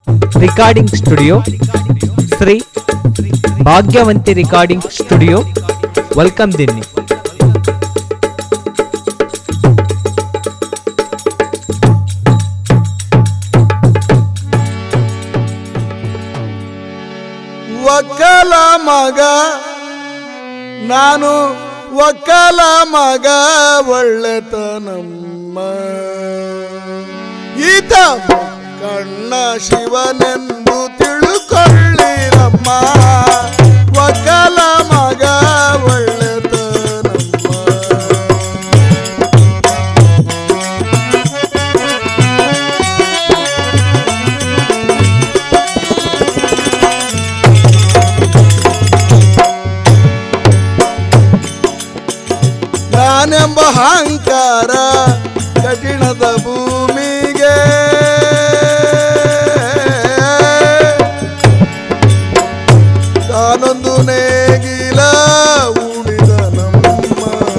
recording studio Shri Bhagyavanthi recording studio welcome ದಿನ್ನಿ ಒಕ್ಕಲ ಮಗ ನಾನು ಒಕ್ಕಲ ಮಗ ಒಳ್ಳೆತನಮ್ಮ ಈತ ಕಣ್ಣ ಶಿವನೆಂದು ತಿಳುಕೊಳ್ಳಿರಮ್ಮ ಒಕ್ಕಲ ಮಗ ಒಳ್ಳೆತನಮ್ಮ ನಾನೆಂಬ ಅಹಂಕಾರ ಕಠಿಣದ ಭೂಮಿಗೆ ತಾನೊಂದು ನೇಗಿಲ ಉಳಿದ ನಮ್ಮ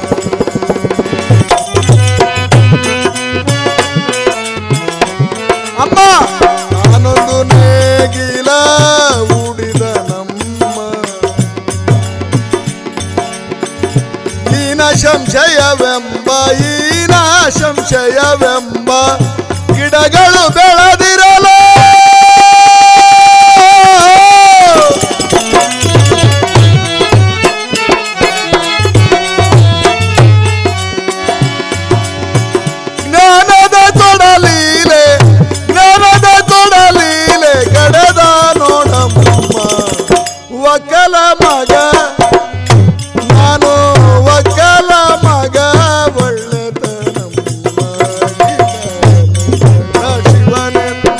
ಅಮ್ಮ ನಾನೊಂದು ನೇಗಿಲ ಉಡಿದ ನಮ್ಮ ಈನ ಸಂಶಯವೆಂಬ ಈನ ಸಂಶಯವೆಂಬ ಗಿಡಗಳು ಬೆಳೆದಿರಲು ಜ್ಞಾನದ ತೊಡಲೀಲೆ ಜ್ಞಾನದ ತೊಡಲೀಲೆ ಕಡದ ನೋಡಮ್ಮ ಒಕ್ಕಲ ಮಗ ನಾನು ಒಕ್ಕಲ ಮಗ ಒಳ್ಳೆತನಮ್ಮ ಶಿವನೆಂದು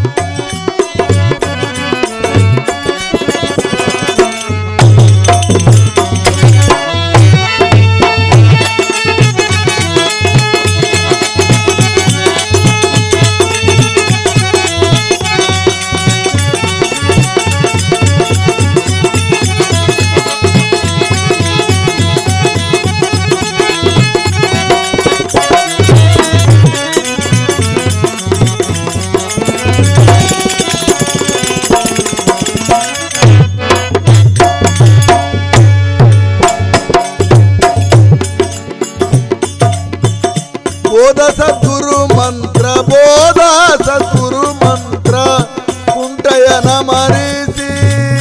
ಬೋಧ ಸದ್ಗುರು ಮಂತ್ರ ಬೋಧ ಸದ್ಗುರು ಮಂತ್ರ ಕುಂಟಯನ ಮರಿಸಿ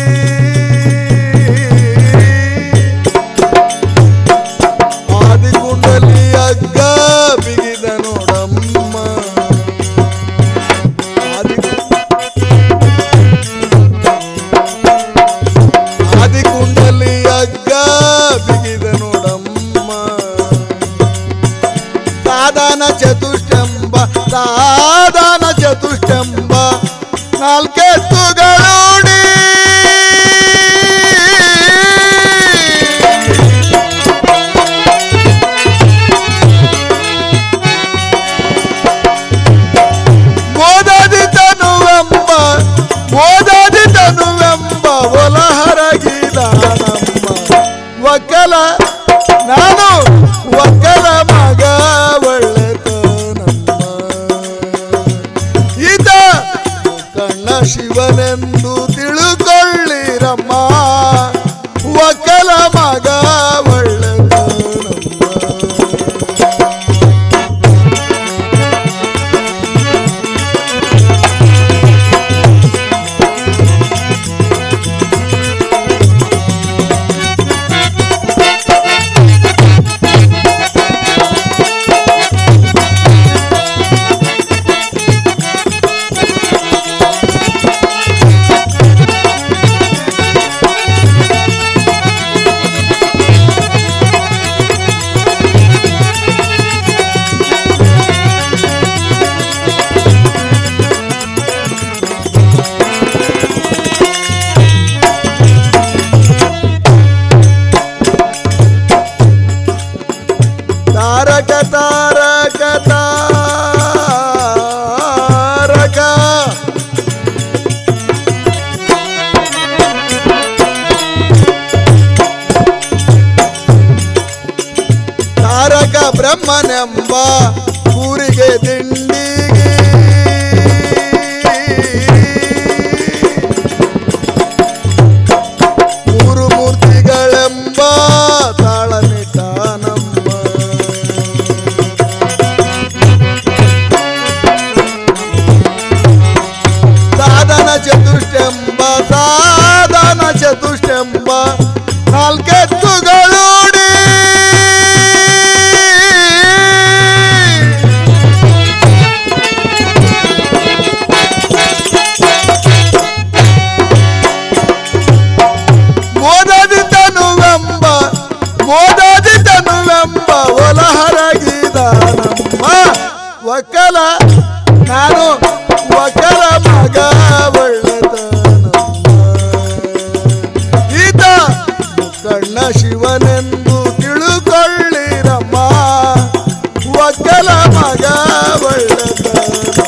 ಆದಿಕುಂಡಲಿ ಅಗ್ಗ ಬಿಗಿದ ನೋಡಮ್ಮ ಆದಿ- ಆದಿಕುಂಡಲಿ ಅಗ್ಗ ಬಿಗಿದ ನೋಡಮ್ಮ ಸಾಧನ ಚತುಷ್ಟಂಬ ಸಾಧನ ಚತುಷ್ಟಂಬ ನಾಲ್ಕೆತ್ತುಗಳೂಡಿ ಓದದಿ ತನುವೆಂಬ ಓದದಿ ತನುವೆಂಬ ಒಲಹರಗಿದಾನಮ್ಮ ಒಕ್ಕಲ ನಾನು ಒಕ್ಕಲ ಮಗ ಒಳ್ಳೆತನಮ್ಮ ಈತ ಕಣ್ಣ ಶಿವನೆಂದು ತಿಳುಕೊಳ್ಳಿರಮ್ಮ ಒಕ್ಕಲ ಮಗ ಒಳ್ಳೆತನಮ್ಮ ತಾರಕ ತಾರಕ ತಾರಕ ತಾರಕ ಬ್ರಹ್ಮನೆಂಬ ಊರಿಗೆ ತಿಂಡಿಗೆ ಚತುಷ್ಟೆಂಬ ಸಾಧನ ಚತುಷ್ಟೆಂಬ ನಾಲ್ಕೆತ್ತುಗಳೂಡಿ ಮೋದದಿ ತನುವೆಂಬ ಮೋದದಿ ತನುವೆಂಬ ಒಲಹರಗಿದ ನಮ್ಮ ಒಕ್ಕಲ ನಾನು ಒಕ್ಕಲ ಮಗ ಒಳ್ಳೆತನಮ್ಮ ಈತ ಕಣ್ಣ ಶಿವನೆಂದು ತಿಳುಕೊಳ್ಳಿರಮ್ಮ ಒಕ್ಕಲ ಮಗ ಒಳ್ಳೆತನಮ್ಮ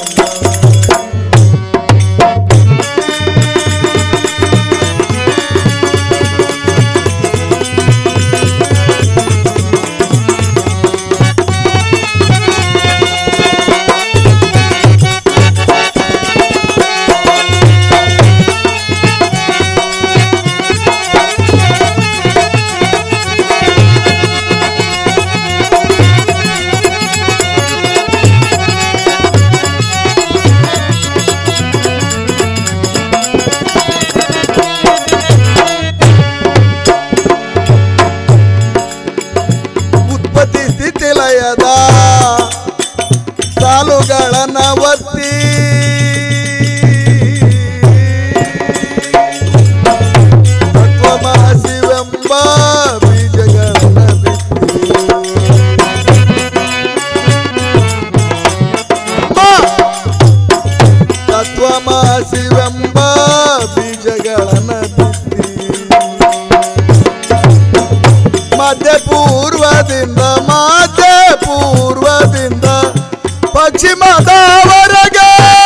ಉತ್ಪತ್ತಿ ಸ್ಥಿತಿ ಲಯದ ಸಾಲುಗಳನ್ನ ಒತ್ತಿ ತತ್ವಮಾಸಿವೆಂಬ ಬೀಜಗಳನ್ನ ಬಿತ್ತಿ ತತ್ವಮಾಸಿವೆಂಬ ಬೀಜಗಳನ್ನ ಬಿತ್ತಿ ಮಧ್ಯ ಪೂರ್ವದಿಂದ ಮಧ್ಯ ಪೂರ್ವದಿಂದ ಪಶ್ಚಿಮದವರೆಗೆ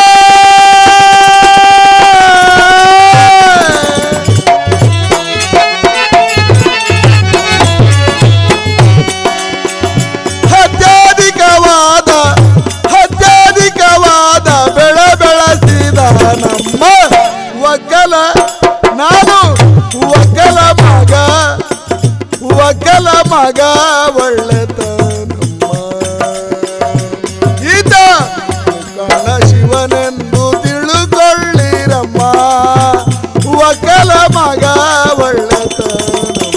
ಅತ್ಯಧಿಕವಾದ ಅತ್ಯಧಿಕವಾದ ಬೆಳೆ ಬೆಳೆಸಿದ ನಮ್ಮ ಒಕ್ಕಲ ನಾನು ಒಕ್ಕಲ ಮಗ ಒಕ್ಕಲ ಮಗ ಒಳ್ಳೆತನಮ್ಮ ಈತ ಕಣ ಶಿವನೆಂದು ತಿಳುಕೊಳ್ಳಿರಮ್ಮ ಒಕ್ಕಲ ಮಗ ಒಳ್ಳೆತನಮ್ಮ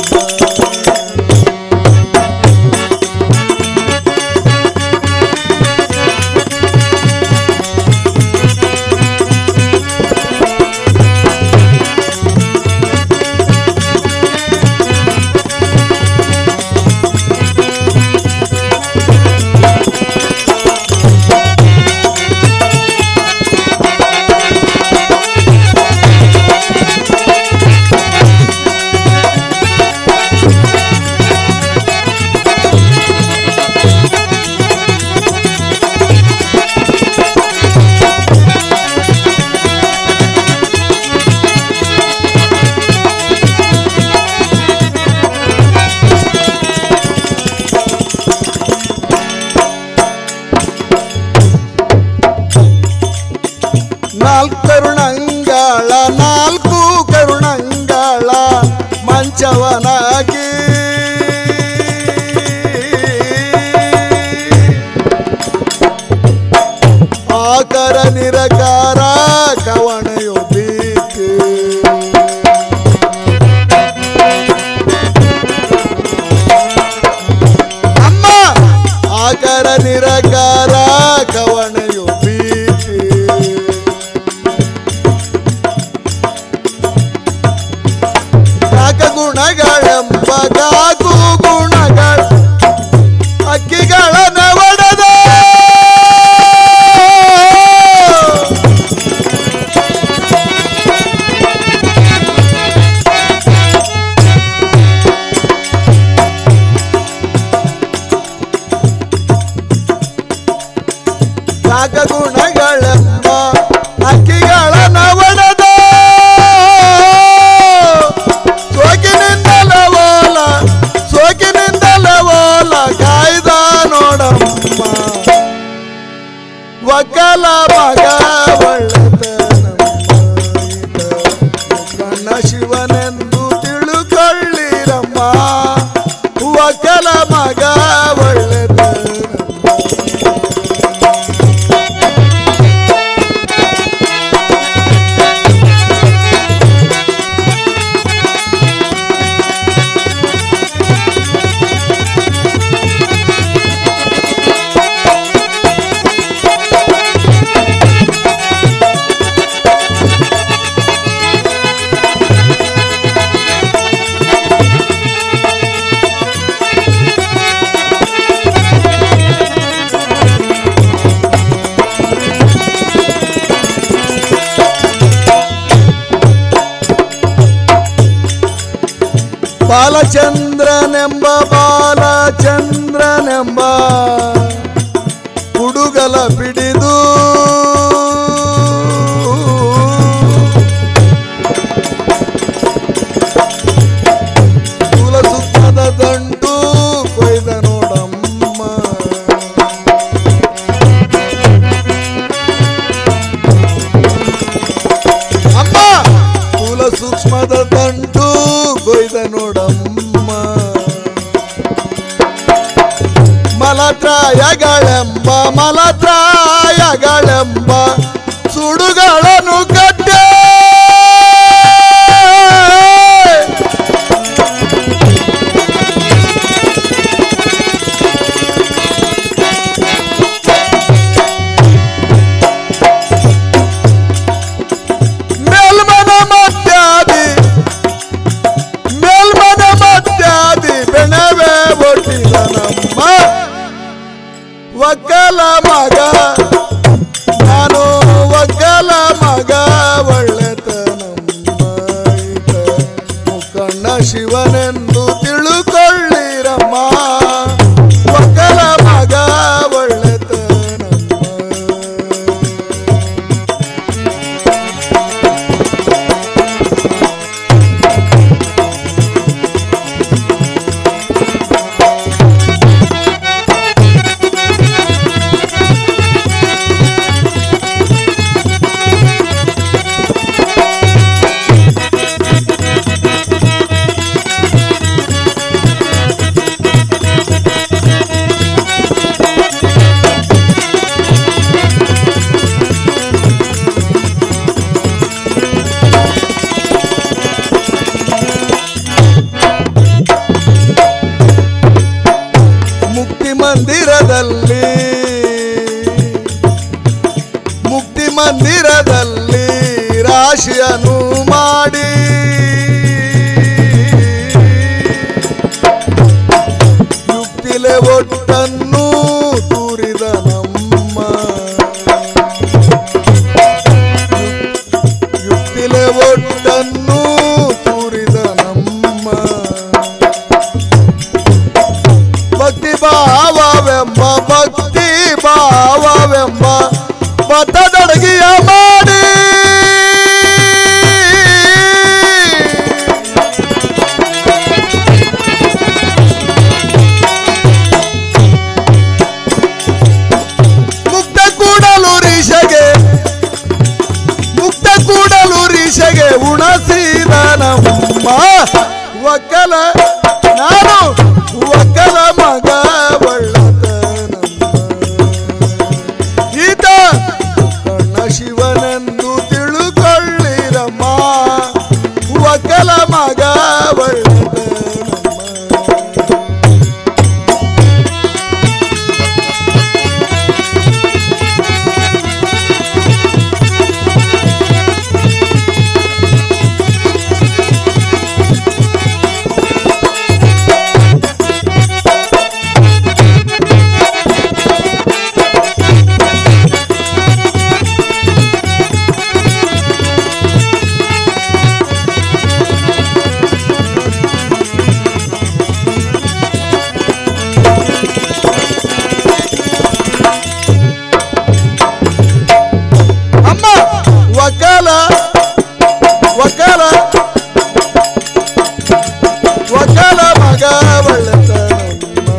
ನಾಲ್ಕು ಕರುಣಂಗಳ ನಾಲ್ಕು ಕರುಣಂಗಳ ಮಂಚವನಾಗಿ ಆಕರ ನಿರಕಾರ ಕವಣೆಯೊಬ್ಬೀಕೆ ಅಮ್ಮ ಆಕರ ನಿರಕಾರ ಕವಣೆಯೊಬ್ಬೀಕೆ ಕಾಕ ಗುಣಗಳೆಂಬ ಕಾಕು ಗುಣಗಳ ಅಕ್ಕಿಗಳನ್ನ ಒಡೆದ ಕಾಕ ಗುಣಗಳೆಂಬ ಅಕ್ಕಿಗಳನ್ನ ಒಡೆದ ಸೋಗಿನಿಂದಲ ಓಲ ಬಾಲಚಂದ್ರನೆಂಬ ಬಾಲಚಂದ್ರನೆಂಬ ಹುಡುಗಲ ಪಿಡಿದು ಕುಲ ಸುತ್ತದ ದಂಟು ಕೊಯ್ದ ನೋಡಮ್ಮ ಅಮ್ಮ ಕುಲ ಸೂಕ್ಷ್ಮದ ದಂಟು ಕೊಯ್ದ ನೋಡಮ್ಮ ಮಲತ್ರಾಯಗಳೆಂಬ ಮಲತ್ರಾಯಗಳೆಂಬ ಸುಡುಗಳನ್ನು ಕಟ್ಟೆ ಮೇಲ್ಮನ ಮತ್ಯಾದಿ ಮೇಲ್ಮನ ಮತ್ಯಾದಿ ಬೆಣವೆ ಒಟ್ಟಿದ ನಮ್ಮ ಒಕ್ಕಲ ಮಗ ನಾನು ಒಕ್ಕಲ ಮಗ ಒಳ್ಳೆತನಮ್ಮ ಈತ ಮುಖಂಡ ಶಿವನೆಂದು ತಿಳುಕೊಳ್ಳಿರಮ್ಮ ಒಕ್ಕಲ ಮಗ ಒಳ್ಳೆತನಮ್ಮ ಮುಕ್ತಿ ಮಂದಿರದಲ್ಲಿ ಮುಕ್ತಿ ಮಂದಿರದಲ್ಲಿ ರಾಶಿಯನ್ನು ಮಾಡಿ ಯುಕ್ತಿಲೆ ಒಟ್ಟನ್ನು ತೂರಿದ ನಮ್ಮ ಯುಕ್ತಿಲೆ ಒಟ್ಟನ್ನು ತೂರಿದ ನಮ್ಮ ಭಕ್ತಿ ಭಾವವೆಂಬ ಭಕ್ತಿ ಭಾವವೆಂಬ ಪಥದಡಗಿಯ ಮಾಡಿ ಮುಕ್ತ ಕೂಡಲು ರೀಶಗೆ ಮುಕ್ತ ಕೂಡಲು ರೀಶಗೆ ಉಣಸಿದ ನಮ್ಮ ಒಕ್ಕಲ ನಾನು ಒಕ್ಕಲ ಮಗ ಒಳ್ಳತನಮ್ಮ ಈತ ಕಣ್ಣ ಶಿವನೆಂದು ತಿಳುಕೊಳ್ಳಿರಮ್ಮ ಒಕ್ಕಲ ಮಗ ಒಳ್ಳತನಮ್ಮ ಅಮ್ಮ ವಕಾಲ ವಕಾಲ ವಕಾಲ ಮಗ ಒಳ್ಳೆತನಮ್ಮ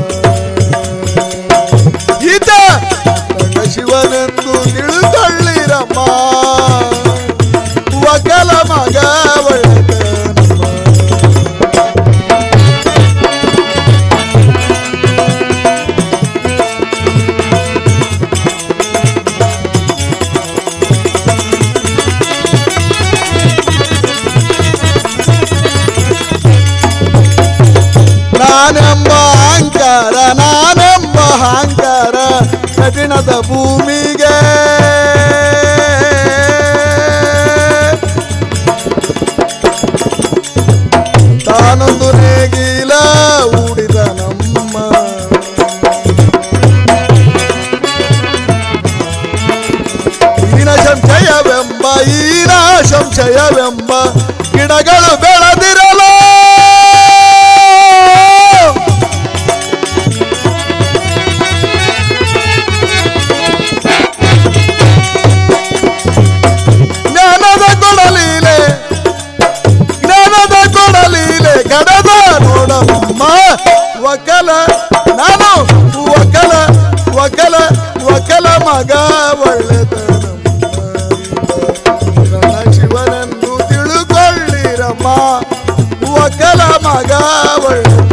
ಈತ ಕಣ್ಣ ಶಿವನೆಂದು ತಿಳುಕೊಳ್ಳಿರಮ್ಮ ವಕಾಲ ಮಗ ಒಳ್ಳೆತನಮ್ಮ ನಾನೆಂಬ ಅಹಂಕಾರ ನಾನೆಂಬ ಅಹಂಕಾರ ಕಠಿಣದ ಭೂಮಿಗೆ ತಾನೊಂದು ನೇಗಿಲ ಹೂಡಿದ ನಮ್ಮ ಈನ ಸಂಶಯವೆಂಬ ಈನ ಸಂಶಯವೆಂಬ ಗಿಡಗಳು ಬೆಳೆದಿರಲು ಒಳ್ಳೆ